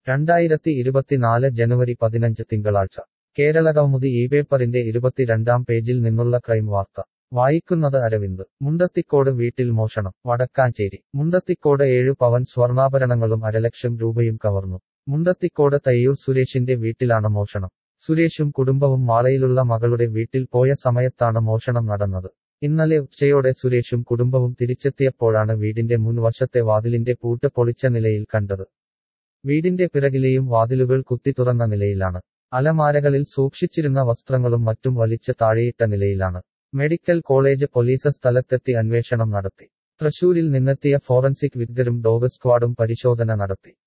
രണ്ടായിരത്തി ഇരുപത്തിനാല് ജനുവരി പതിനഞ്ച് തിങ്കളാഴ്ച കേരളകൗമുദി ഈ പേപ്പറിന്റെ ഇരുപത്തിരണ്ടാം പേജിൽ നിന്നുള്ള ക്രൈം വാർത്ത വായിക്കുന്നത് അരവിന്ദ് മുണ്ടത്തിക്കോട് വീട്ടിൽ മോഷണം വടക്കാഞ്ചേരി മുണ്ടത്തിക്കോട് ഏഴു പവൻ സ്വർണ്ണാഭരണങ്ങളും അരലക്ഷം രൂപയും കവർന്നു മുണ്ടത്തിക്കോട് തയ്യൂർ സുരേഷിന്റെ വീട്ടിലാണ് മോഷണം സുരേഷും കുടുംബവും മാളയിലുള്ള മകളുടെ വീട്ടിൽ പോയ സമയത്താണ് മോഷണം നടന്നത് ഇന്നലെ ഉച്ചയോടെ സുരേഷും കുടുംബവും തിരിച്ചെത്തിയപ്പോഴാണ് വീടിന്റെ മുൻവശത്തെ വാതിലിന്റെ പൂട്ട് പൊളിച്ച നിലയിൽ കണ്ടത് വീടിന്റെ പിറകിലെയും വാതിലുകൾ കുത്തി തുറന്ന നിലയിലാണ് അലമാരകളിൽ സൂക്ഷിച്ചിരുന്ന വസ്ത്രങ്ങളും മറ്റും വലിച്ച് താഴെയിട്ട നിലയിലാണ് മെഡിക്കൽ കോളേജ് പോലീസ് സ്ഥലത്തെത്തി അന്വേഷണം നടത്തി തൃശൂരിൽ നിന്നെത്തിയ ഫോറൻസിക് വിദഗ്ധരും ഡോഗ് സ്ക്വാഡും പരിശോധന നടത്തി